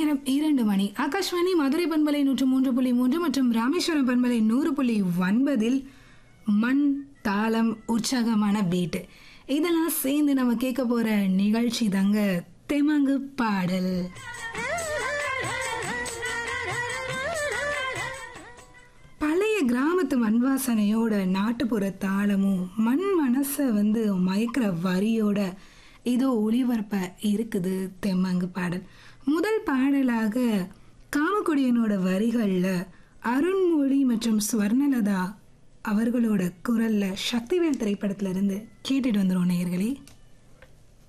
நேரம் இரண்டு மணி ஆகாஷ்வாணி மதுரை பண்பலை நூற்று மூன்று புள்ளி மூன்று மற்றும் ராமேஸ்வரம் பண்பலை நூறு புள்ளி ஒன்பதில் மண் தாளம் உற்சாகமான பீட்டு இதெல்லாம் சேர்ந்து நம்ம கேட்க போற நிகழ்ச்சி தாங்க தெமங்கு பாடல் பழைய கிராமத்து மண் வாசனையோட நாட்டுப்புற தாளமும் மண் மனசை வந்து மயக்கிற வரியோட இதோ ஒளிபரப்ப இருக்குது தெம்மங்கு பாடல் முதல் பாடலாக காமக்குடியனோட வரிகளில் அருண்மொழி மற்றும் ஸ்வர்ணலதா அவர்களோட குரல்ல சக்திவேல் திரைப்படத்துல இருந்து கேட்டுட்டு வந்துடும் நேயர்களே